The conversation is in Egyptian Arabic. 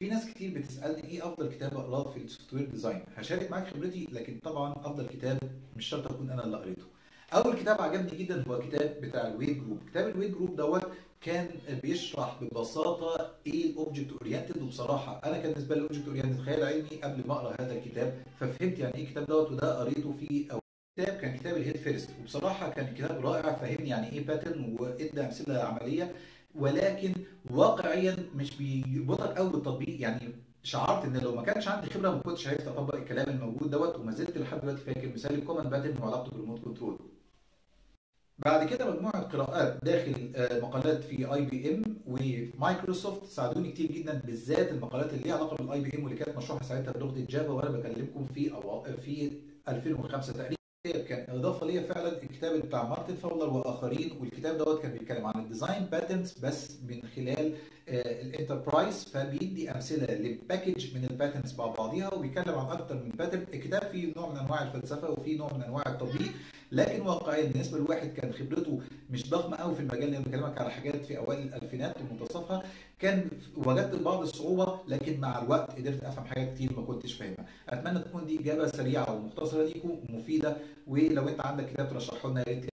في ناس كتير بتسالني ايه افضل كتاب اقراه في السوفت وير ديزاين هشارك معاك خبرتي لكن طبعا افضل كتاب مش شرط اكون انا اللي قريته اول كتاب عجبني جدا هو كتاب بتاع الويت جروب كتاب الويت جروب دوت كان بيشرح ببساطه ايه الاوبجكت اورينتد وبصراحه انا كان بالنسبه لي الاوبجكت اورينتد خيال علمي قبل ما اقرا هذا الكتاب ففهمت يعني ايه الكتاب دوت وده قريته في أول كتاب كان كتاب الهيد فيرست وبصراحه كان الكتاب رائع فهمني يعني ايه باترن وادى امثله عمليه ولكن واقعيا مش بيربطك قوي بالتطبيق يعني شعرت ان لو ما كانش عندي خبره ما كنتش عرفت اطبق الكلام الموجود دوت وما زلت لحد دلوقتي فاكر مثال الكومن باترن وعلاقته بالريموت كنترول بعد كده مجموعه قراءات داخل آه، مقالات في اي بي ام ومايكروسوفت ساعدوني كتير جدا بالذات المقالات اللي ليها علاقه بالاي بي ام واللي كانت مشروحه ساعتها بلغه الجافا وانا بكلمكم في أو في 2005 تقريبا كان اضافه ليا فعلا الكتاب بتاع مارتن فاولر واخرين والكتاب دوت كان بيتكلم عن الديزاين باترنز بس من خلال الانتربرايز فبيدي امثله لباكج من الباترنز مع بعضيها وبيتكلم عن اكتر من باترن الكتاب فيه نوع من انواع الفلسفه وفيه نوع من انواع التطبيق لكن واقعيا بالنسبه لواحد كان خبرته مش ضخمه قوي في المجال اللي انا بكلمك على حاجات في اوائل الالفينات ومنتصفها كان وجدت بعض الصعوبه لكن مع الوقت قدرت افهم حاجات كتير ما كنتش فاهمها اتمنى تكون دي اجابه سريعه ومختصره ليكم ومفيده ولو انت عندك كتاب ترشحه لنا يا ريت